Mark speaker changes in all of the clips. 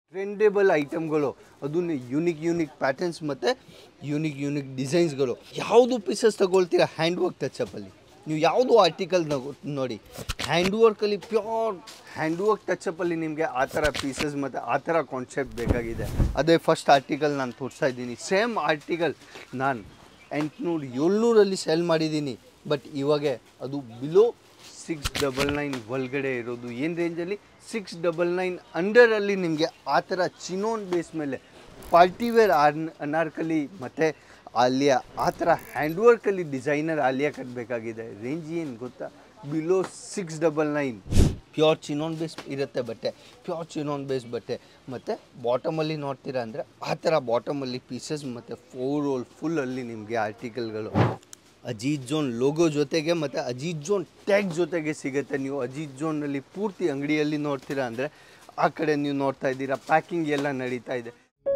Speaker 1: ಟ್ರೆಂಡೇಬಲ್ ಐಟಮ್ಗಳು ಅದನ್ನು unique unique patterns ಮತ್ತು ಯೂನಿಕ್ ಯೂನಿಕ್ ಡಿಸೈನ್ಸ್ಗಳು ಯಾವುದು ಪೀಸಸ್ ತಗೊಳ್ತೀರಾ ಹ್ಯಾಂಡ್ ವರ್ಕ್ ಟಚಪ್ಪಲ್ಲಿ ನೀವು ಯಾವುದು ಆರ್ಟಿಕಲ್ ನೋಡಿ ಹ್ಯಾಂಡ್ ವರ್ಕಲ್ಲಿ ಪ್ಯೂರ್ ಹ್ಯಾಂಡ್ ವರ್ಕ್ ಟಚಪ್ಪಲ್ಲಿ ನಿಮಗೆ ಆ ಥರ ಪೀಸಸ್ ಮತ್ತು ಆ ಥರ ಕಾನ್ಸೆಪ್ಟ್ ಬೇಕಾಗಿದೆ ಅದೇ ಫಸ್ಟ್ ಆರ್ಟಿಕಲ್ ನಾನು ತೋರಿಸ್ತಾ ಇದ್ದೀನಿ ಸೇಮ್ ಆರ್ಟಿಕಲ್ ನಾನು ಎಂಟುನೂರು ಏಳ್ನೂರಲ್ಲಿ ಸೆಲ್ ಮಾಡಿದ್ದೀನಿ ಬಟ್ ಇವಾಗ ಅದು ಬಿಲೋ ಸಿಕ್ಸ್ ಡಬಲ್ ನೈನ್ ಒಳಗಡೆ ಇರೋದು ಏನು ರೇಂಜಲ್ಲಿ ಸಿಕ್ಸ್ ಡಬಲ್ ನೈನ್ ಅಂಡರಲ್ಲಿ ನಿಮಗೆ ಆ ಥರ ಚಿನೋನ್ ಬೇಸ್ ಮೇಲೆ ಪಾರ್ಟಿವೇರ್ ಆರ್ ಅನಾರ್ಕಲಿ ಮತ್ತು ಆಲಿಯಾ ಆ ಥರ ಹ್ಯಾಂಡ್ ವರ್ಕಲ್ಲಿ ಡಿಸೈನರ್ ಆಲಿಯಾ ಕಟ್ಟಬೇಕಾಗಿದೆ ರೇಂಜ್ ಏನು ಗೊತ್ತಾ below six double nine pure chinon base ಇರುತ್ತೆ ಬಟ್ಟೆ ಪ್ಯೂರ್ ಚಿನೋನ್ ಬೇಸ್ ಬಟ್ಟೆ ಮತ್ತು ಬಾಟಮಲ್ಲಿ ನೋಡ್ತೀರಾ ಅಂದರೆ ಆ ಥರ ಬಾಟಮಲ್ಲಿ ಪೀಸಸ್ ಮತ್ತು ಫೋರ್ ರೋಲ್ ಫುಲ್ಲಲ್ಲಿ ನಿಮಗೆ ಆರ್ಟಿಕಲ್ಗಳು ಅಜೀತ್ ಜೋನ್ ಲೋಗೋ ಜೊತೆಗೆ ಮತ್ತು ಅಜೀತ್ ಜೋನ್ ಟ್ಯಾಗ್ ಜೊತೆಗೆ ಸಿಗುತ್ತೆ ನೀವು ಅಜೀತ್ ಜೋನಲ್ಲಿ ಪೂರ್ತಿ ಅಂಗಡಿಯಲ್ಲಿ ನೋಡ್ತೀರಾ ಅಂದರೆ ಆ ಕಡೆ ನೀವು ನೋಡ್ತಾ ಇದ್ದೀರಾ ಪ್ಯಾಕಿಂಗ್ ಎಲ್ಲ ನಡೀತಾ ಇದೆ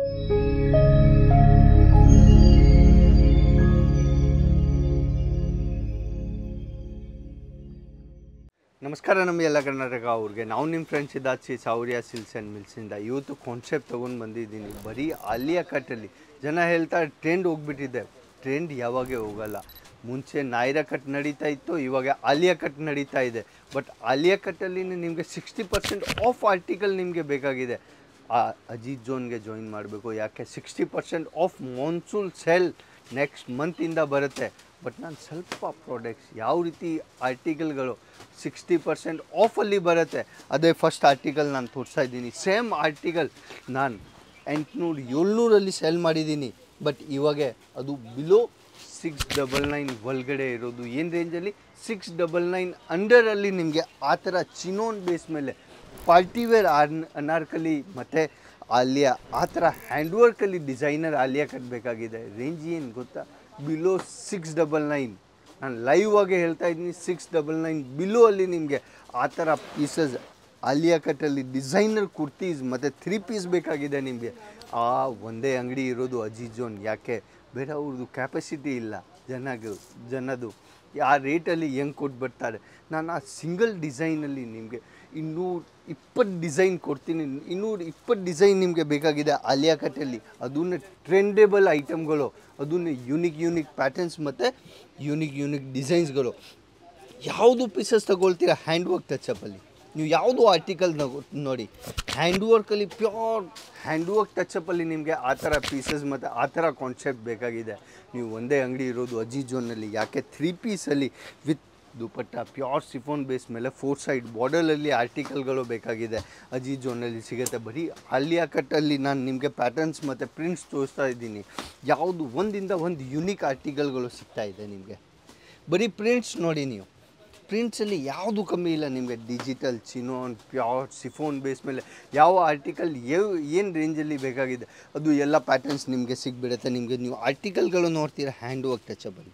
Speaker 1: ನಮಸ್ಕಾರ ನಮ್ಮ ಎಲ್ಲ ಕರ್ನಾಟಕ ಅವ್ರಿಗೆ ನಾವು ನಿಮ್ಮ ಫ್ರೆಂಡ್ಸ್ ಇದ್ದಾಚಿ ಸೌರ್ಯ ಸಿಲ್ಸ್ ಆ್ಯಂಡ್ ಮಿಲ್ಸಿಂದ ಇವತ್ತು ಕಾನ್ಸೆಪ್ಟ್ ತೊಗೊಂಡು ಬಂದಿದ್ದೀನಿ ಬರೀ ಆಲಿಯಾ ಕಟ್ಟಲ್ಲಿ ಜನ ಹೇಳ್ತಾರೆ ಟ್ರೆಂಡ್ ಹೋಗ್ಬಿಟ್ಟಿದೆ ಟ್ರೆಂಡ್ ಯಾವಾಗೇ ಹೋಗಲ್ಲ ಮುಂಚೆ ನಾಯ್ರಾ ಕಟ್ ನಡೀತಾ ಇತ್ತು ಇವಾಗ ಆಲಿಯಾ ಕಟ್ ನಡೀತಾ ಇದೆ ಬಟ್ ಆಲಿಯಾ ಕಟ್ಟಲ್ಲಿ ನಿಮಗೆ ಸಿಕ್ಸ್ಟಿ ಪರ್ಸೆಂಟ್ ಆಫ್ ಆರ್ಟಿಕಲ್ ನಿಮಗೆ ಬೇಕಾಗಿದೆ ಆ ಅಜಿತ್ ಜೋನ್ಗೆ ಜಾಯಿನ್ ಮಾಡಬೇಕು ಯಾಕೆ sixty percent off monsoon sale next ಮಂತಿಂದ ಬರುತ್ತೆ ಬಟ್ ನಾನು ಸ್ವಲ್ಪ ಪ್ರಾಡಕ್ಟ್ಸ್ ಯಾವ ರೀತಿ ಆರ್ಟಿಕಲ್ಗಳು ಸಿಕ್ಸ್ಟಿ ಪರ್ಸೆಂಟ್ ಆಫಲ್ಲಿ ಬರುತ್ತೆ ಅದೇ ಫಸ್ಟ್ ಆರ್ಟಿಕಲ್ ನಾನು ತೋರಿಸ್ತಾ ಇದ್ದೀನಿ ಸೇಮ್ ಆರ್ಟಿಕಲ್ ನಾನು ಎಂಟುನೂರು ಏಳ್ನೂರಲ್ಲಿ ಸೆಲ್ ಮಾಡಿದ್ದೀನಿ ಬಟ್ ಇವಾಗ ಅದು ಬಿಲೋ ಸಿಕ್ಸ್ ಡಬಲ್ ನೈನ್ ಒಳಗಡೆ ಇರೋದು ಏನು ರೇಂಜಲ್ಲಿ ಸಿಕ್ಸ್ ಡಬಲ್ ನೈನ್ ಅಂಡರಲ್ಲಿ ನಿಮಗೆ ಆ ಥರ ಚಿನೋನ್ ಬೇಸ್ ಮೇಲೆ ಪಾರ್ಟಿವೇರ್ ಆರ್ ಅನಾರ್ಕಲಿ ಮತ್ತು ಆಲಿಯಾ ಆ ಥರ ಹ್ಯಾಂಡ್ ವರ್ಕಲ್ಲಿ ಡಿಸೈನರ್ ಆಲಿಯಾ ಕಟ್ಟಬೇಕಾಗಿದೆ ರೇಂಜ್ ಏನು ಗೊತ್ತಾ ಬಿಲೋ ಸಿಕ್ಸ್ ಡಬಲ್ ನೈನ್ ನಾನು ಲೈವ್ ಆಗಿ ಹೇಳ್ತಾ ಇದ್ದೀನಿ ಸಿಕ್ಸ್ ಡಬಲ್ ನೈನ್ ಬಿಲೋ ಅಲ್ಲಿ ನಿಮಗೆ ಆ ಥರ ಪೀಸಸ್ ಆಲಿಯಾ ಕಟ್ಟಲ್ಲಿ ಡಿಸೈನರ್ ಕುರ್ತೀಸ್ ಮತ್ತು ತ್ರೀ ಪೀಸ್ ಬೇಕಾಗಿದೆ ನಿಮಗೆ ಆ ಒಂದೇ ಅಂಗಡಿ ಇರೋದು ಅಜೀತ್ ಜೋನ್ ಯಾಕೆ ಬೇರೆ ಅವ್ರದ್ದು ಕ್ಯಾಪಸಿಟಿ ಇಲ್ಲ ಜನಗೆ ಜನದು ಆ ರೇಟಲ್ಲಿ ಹೆಂಗೆ ಕೊಟ್ಟು ಬರ್ತಾರೆ ನಾನು ಆ ಸಿಂಗಲ್ ಡಿಸೈನಲ್ಲಿ ನಿಮಗೆ ಇನ್ನೂರ ಇಪ್ಪತ್ತು ಡಿಸೈನ್ ಕೊಡ್ತೀನಿ ಇನ್ನೂರ ಇಪ್ಪತ್ತು ಡಿಸೈನ್ ನಿಮಗೆ ಬೇಕಾಗಿದೆ ಆಲಿಯಾ ಕಟ್ಟಲ್ಲಿ ಅದನ್ನು ಟ್ರೆಂಡೇಬಲ್ ಐಟಮ್ಗಳು ಅದನ್ನು ಯೂನಿಕ್ ಯೂನಿಕ್ ಪ್ಯಾಟರ್ನ್ಸ್ ಮತ್ತು ಯೂನಿಕ್ ಯೂನಿಕ್ ಡಿಸೈನ್ಸ್ಗಳು ಯಾವುದು ಪೀಸಸ್ ತಗೊಳ್ತೀರಾ ಹ್ಯಾಂಡ್ ವರ್ಕ್ ಟಚಪ್ಪಲ್ಲಿ ನೀವು ಯಾವುದು ಆರ್ಟಿಕಲ್ ನೋಡಿ ಹ್ಯಾಂಡ್ ವರ್ಕಲ್ಲಿ ಪ್ಯೂರ್ ಹ್ಯಾಂಡ್ ವರ್ಕ್ ಟಚಪ್ಪಲ್ಲಿ ನಿಮಗೆ ಆ ಥರ ಪೀಸಸ್ ಮತ್ತು ಆ ಥರ ಕಾನ್ಸೆಪ್ಟ್ ಬೇಕಾಗಿದೆ ನೀವು ಒಂದೇ ಅಂಗಡಿ ಇರೋದು ಅಜೀತ್ ಜೋನಲ್ಲಿ ಯಾಕೆ ತ್ರೀ ಪೀಸಲ್ಲಿ with dupatta pure chiffon base ಮೇಲೆ ಫೋರ್ ಸೈಡ್ ಬಾರ್ಡರಲ್ಲಿ ಆರ್ಟಿಕಲ್ಗಳು ಬೇಕಾಗಿದೆ ಅಜೀತ್ ಜೋನಲ್ಲಿ ಸಿಗುತ್ತೆ ಬರೀ ಆಲಿಯಾ ಕಟ್ಟಲ್ಲಿ ನಾನು ನಿಮಗೆ ಪ್ಯಾಟರ್ನ್ಸ್ ಮತ್ತು ಪ್ರಿಂಟ್ಸ್ ತೋರಿಸ್ತಾ ಇದ್ದೀನಿ ಯಾವುದು ಒಂದಿಂದ ಒಂದು ಯುನೀಕ್ ಆರ್ಟಿಕಲ್ಗಳು ಸಿಗ್ತಾ ಇದೆ ನಿಮಗೆ ಬರೀ ಪ್ರಿಂಟ್ಸ್ ನೋಡಿ ನೀವು ಪ್ರಿಂಟ್ಸಲ್ಲಿ ಯಾವುದು ಕಮ್ಮಿ ಇಲ್ಲ ನಿಮಗೆ digital chinon pure chiffon base ಮೇಲೆ ಯಾವ ಆರ್ಟಿಕಲ್ ಯಾವ ಏನು ರೇಂಜಲ್ಲಿ ಬೇಕಾಗಿದೆ ಅದು ಎಲ್ಲ ಪ್ಯಾಟರ್ನ್ಸ್ ನಿಮಗೆ ಸಿಗ್ಬಿಡುತ್ತೆ ನಿಮಗೆ ನೀವು ಆರ್ಟಿಕಲ್ಗಳು ನೋಡ್ತೀರಾ hand work touchable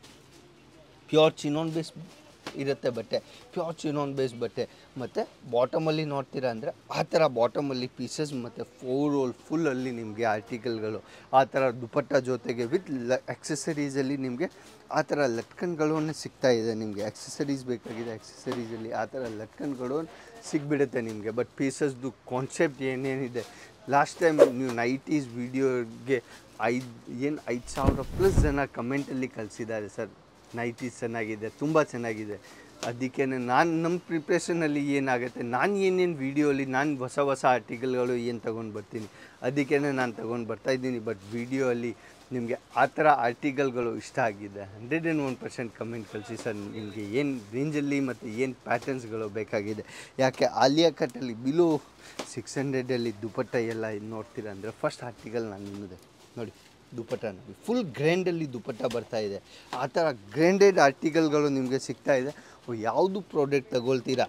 Speaker 1: pure chinon base ಇರುತ್ತೆ ಬಟ್ಟೆ ಪ್ಯೂರ್ ಚಿನೋನ್ ಬೇಸ್ ಬಟ್ಟೆ ಮತ್ತು ಬಾಟಮಲ್ಲಿ ನೋಡ್ತೀರಾ ಅಂದರೆ ಆ ಥರ ಬಾಟಮಲ್ಲಿ ಪೀಸಸ್ ಮತ್ತು ಫೋರ್ ರೋಲ್ ಫುಲ್ಲಲ್ಲಿ ನಿಮಗೆ ಆರ್ಟಿಕಲ್ಗಳು ಆ ಥರ ದುಪಟ್ಟ ಜೊತೆಗೆ ವಿತ್ ಲ ಆಕ್ಸೆಸರೀಸಲ್ಲಿ ನಿಮಗೆ ಆ ಥರ ಲಟ್ಕನ್ಗಳು ಸಿಗ್ತಾ ಇದೆ ನಿಮಗೆ ಆಕ್ಸೆಸರೀಸ್ ಬೇಕಾಗಿದೆ ಆಕ್ಸೆಸರೀಸಲ್ಲಿ ಆ ಥರ ಲಟ್ಕನ್ಗಳು ಸಿಗ್ಬಿಡುತ್ತೆ ನಿಮಗೆ ಬಟ್ ಪೀಸಸ್ದು ಕಾನ್ಸೆಪ್ಟ್ ಏನೇನಿದೆ ಲಾಸ್ಟ್ ಟೈಮ್ ನೀವು ನೈಟೀಸ್ ವೀಡಿಯೋಗೆ ಐದು ಏನು ಐದು ಸಾವಿರ ಪ್ಲಸ್ ಜನ ಕಮೆಂಟಲ್ಲಿ ಕಳಿಸಿದ್ದಾರೆ ಸರ್ ನೈಟೀಸ್ ಚೆನ್ನಾಗಿದೆ ತುಂಬ ಚೆನ್ನಾಗಿದೆ ಅದಕ್ಕೆ ನಾನು ನಮ್ಮ ಪ್ರಿಪ್ರೇಷನಲ್ಲಿ ಏನಾಗುತ್ತೆ ನಾನು ಏನೇನು ವೀಡಿಯೋಲಿ ನಾನು ಹೊಸ ಹೊಸ ಆರ್ಟಿಕಲ್ಗಳು ಏನು ತೊಗೊಂಡು ಬರ್ತೀನಿ ಅದಕ್ಕೆ ನಾನು ತೊಗೊಂಡು ಬರ್ತಾಯಿದ್ದೀನಿ ಬಟ್ ವೀಡಿಯೋ ಅಲ್ಲಿ ನಿಮಗೆ ಆ ಥರ ಆರ್ಟಿಕಲ್ಗಳು ಇಷ್ಟ ಆಗಿದೆ hundred and one percent comment ಕಳಿಸಿ ಸರ್ ನಿಮಗೆ ಏನು ರೇಂಜಲ್ಲಿ ಮತ್ತು ಏನು ಪ್ಯಾಟರ್ನ್ಸ್ಗಳು ಬೇಕಾಗಿದೆ ಯಾಕೆ ಆಲಿಯಾ ಕಟ್ಟಲ್ಲಿ ಬಿಲೋ ಸಿಕ್ಸ್ ಹಂಡ್ರೆಡಲ್ಲಿ ದುಪಟ್ಟ ಎಲ್ಲ ನೋಡ್ತೀರಾ ಅಂದರೆ ಫಸ್ಟ್ ಆರ್ಟಿಕಲ್ ನಾನು ನಿಮ್ಮದೆ ನೋಡಿ ದುಪಟ್ಟ ನೋಡಿ ಫುಲ್ ಗ್ರ್ಯಾಂಡಲ್ಲಿ ದುಪಟ್ಟ ಬರ್ತಾ ಇದೆ ಆ ಥರ ಗ್ರ್ಯಾಂಡೆಡ್ ಆರ್ಟಿಕಲ್ಗಳು ನಿಮಗೆ ಸಿಗ್ತಾ ಇದೆ ಯಾವುದು ಪ್ರಾಡಕ್ಟ್ ತಗೊಳ್ತೀರಾ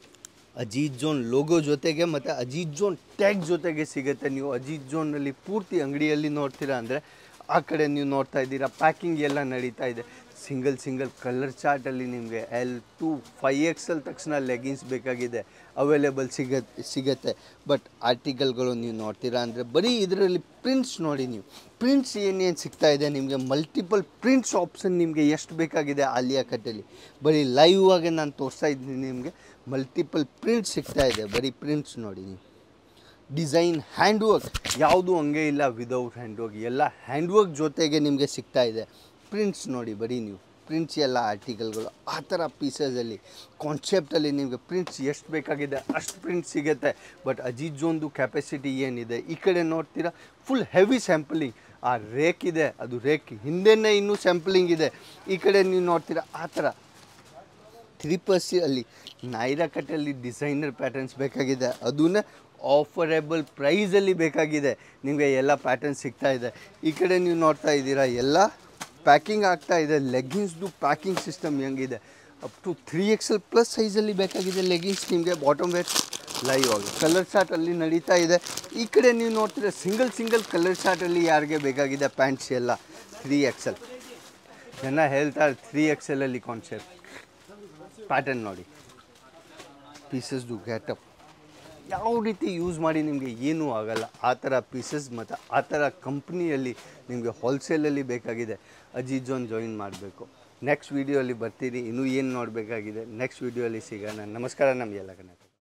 Speaker 1: ಅಜೀತ್ ಜೋನ್ ಲೋಗೋ ಜೊತೆಗೆ ಮತ್ತು ಅಜೀತ್ ಜೋನ್ ಟ್ಯಾಗ್ ಜೊತೆಗೆ ಸಿಗುತ್ತೆ ನೀವು ಅಜೀತ್ ಜೋನಲ್ಲಿ ಪೂರ್ತಿ ಅಂಗಡಿಯಲ್ಲಿ ನೋಡ್ತೀರಾ ಅಂದರೆ ಆ ಕಡೆ ನೀವು ನೋಡ್ತಾ ಇದ್ದೀರಾ ಪ್ಯಾಕಿಂಗ್ ಎಲ್ಲ ನಡೀತಾ ಇದೆ ಸಿಂಗಲ್ ಸಿಂಗಲ್ ಕಲರ್ ಚಾರ್ಟಲ್ಲಿ ನಿಮಗೆ ಎಲ್ ಟು ಫೈ ಎಕ್ಸಲ್ ತಕ್ಷಣ ಲೆಗಿನ್ಸ್ ಬೇಕಾಗಿದೆ ಅವೈಲೇಬಲ್ ಸಿಗತ್ತೆ ಸಿಗತ್ತೆ ಬಟ್ ಆರ್ಟಿಕಲ್ಗಳು ನೀವು ನೋಡ್ತೀರಾ ಅಂದರೆ ಬರೀ ಇದರಲ್ಲಿ ಪ್ರಿಂಟ್ಸ್ ನೋಡಿ ನೀವು ಪ್ರಿಂಟ್ಸ್ ಏನೇನು ಸಿಗ್ತಾ ಇದೆ ನಿಮಗೆ ಮಲ್ಟಿಪಲ್ ಪ್ರಿಂಟ್ಸ್ ಆಪ್ಷನ್ ನಿಮಗೆ ಎಷ್ಟು ಬೇಕಾಗಿದೆ ಆಲಿಯಾ ಕಟ್ಟಲ್ಲಿ ಬರೀ ಲೈವ್ ಆಗಿ ನಾನು ತೋರಿಸ್ತಾ ಇದ್ದೀನಿ ನಿಮಗೆ ಮಲ್ಟಿಪಲ್ ಪ್ರಿಂಟ್ಸ್ ಸಿಗ್ತಾ ಇದೆ ಬರೀ ಪ್ರಿಂಟ್ಸ್ ನೋಡಿ ನೀವು ಡಿಸೈನ್ ಹ್ಯಾಂಡ್ ವರ್ಕ್ ಯಾವುದು ಹಂಗೆ ಇಲ್ಲ ವಿದೌಟ್ ಹ್ಯಾಂಡ್ ವರ್ಕ್ ಎಲ್ಲ ಹ್ಯಾಂಡ್ ವರ್ಕ್ ಜೊತೆಗೆ ನಿಮಗೆ ಸಿಗ್ತಾ ಇದೆ ಪ್ರಿಂಟ್ಸ್ ನೋಡಿ ಬರೀ ನೀವು ಪ್ರಿಂಟ್ಸ್ ಎಲ್ಲ ಆರ್ಟಿಕಲ್ಗಳು ಆ ಥರ ಪೀಸಸಲ್ಲಿ ಕಾನ್ಸೆಪ್ಟಲ್ಲಿ ನಿಮಗೆ ಪ್ರಿಂಟ್ಸ್ ಎಷ್ಟು ಬೇಕಾಗಿದೆ ಅಷ್ಟು ಪ್ರಿಂಟ್ ಸಿಗುತ್ತೆ ಬಟ್ ಅಜಿಜೊಂದು ಕೆಪಾಸಿಟಿ ಏನಿದೆ ಈ ಕಡೆ ನೋಡ್ತೀರಾ ಫುಲ್ ಹೆವಿ ಸ್ಯಾಂಪಲಿಂಗ್ ಆ ರೇಕ್ ಇದೆ ಅದು ರೇಕ್ ಹಿಂದೆನೇ ಇನ್ನೂ ಸ್ಯಾಂಪಲಿಂಗ್ ಇದೆ ಈ ಕಡೆ ನೀವು ನೋಡ್ತೀರಾ ಆ ಥರ ತ್ರೀ ಪರ್ಸಿ ಅಲ್ಲಿ ನೈರಾ ಕಟ್ಟಲ್ಲಿ ಡಿಸೈನರ್ ಪ್ಯಾಟರ್ನ್ಸ್ ಬೇಕಾಗಿದೆ ಅದನ್ನ ಆಫರೇಬಲ್ ಪ್ರೈಸಲ್ಲಿ ಬೇಕಾಗಿದೆ ನಿಮಗೆ ಎಲ್ಲ ಪ್ಯಾಟರ್ನ್ ಸಿಗ್ತಾ ಇದೆ ಈ ಕಡೆ ನೀವು ನೋಡ್ತಾ ಇದ್ದೀರಾ ಎಲ್ಲ ಪ್ಯಾಕಿಂಗ್ ಆಗ್ತಾ ಇದೆ ಲೆಗ್ಗಿನ್ಸ್ದು ಪ್ಯಾಕಿಂಗ್ ಸಿಸ್ಟಮ್ ಹೆಂಗಿದೆ up to three X L plus ಸೈಜಲ್ಲಿ ಬೇಕಾಗಿದೆ ಲೆಗಿನ್ಸ್ ನಿಮಗೆ ಬಾಟಮ್ ವೇರ್ ಲೈವ್ ಆಗಿ ಕಲರ್ ಶಾರ್ಟಲ್ಲಿ ನಡೀತಾ ಇದೆ ಈ ಕಡೆ ನೀವು ನೋಡ್ತೀರಾ ಸಿಂಗಲ್ ಸಿಂಗಲ್ ಕಲರ್ ಶಾರ್ಟಲ್ಲಿ ಯಾರಿಗೆ ಬೇಕಾಗಿದೆ ಪ್ಯಾಂಟ್ಸ್ ಎಲ್ಲ ತ್ರೀ ಎಕ್ಸ್ ಎಲ್ ಜನ ಹೇಳ್ತಾರೆ ತ್ರೀ ಎಕ್ಸ್ ಎಲ್ಲಲ್ಲಿ ಕಾನ್ಸೆಪ್ಟ್ ಪ್ಯಾಟರ್ನ್ ನೋಡಿ ಪೀಸಸ್ದು ಗ್ಯಾಟಪ್ ಯಾವ ರೀತಿ ಯೂಸ್ ಮಾಡಿ ನಿಮಗೆ ಏನೂ ಆಗಲ್ಲ ಆ ಥರ ಪೀಸಸ್ ಮತ್ತು ಆ ಥರ ಕಂಪ್ನಿಯಲ್ಲಿ ನಿಮಗೆ ಹೋಲ್ಸೇಲಲ್ಲಿ ಬೇಕಾಗಿದೆ ಅಜಿಜೋನ್ ಜಾಯಿನ್ ಮಾಡಬೇಕು ನೆಕ್ಸ್ಟ್ ವೀಡಿಯೋಲಿ ಬರ್ತೀರಿ ಇನ್ನೂ ಏನು ನೋಡಬೇಕಾಗಿದೆ ನೆಕ್ಸ್ಟ್ ವೀಡಿಯೋಲಿ ಸಿಗೋಣ ನಮಸ್ಕಾರ ನಮಗೆಲ್ಲ ಕನ್ನಡ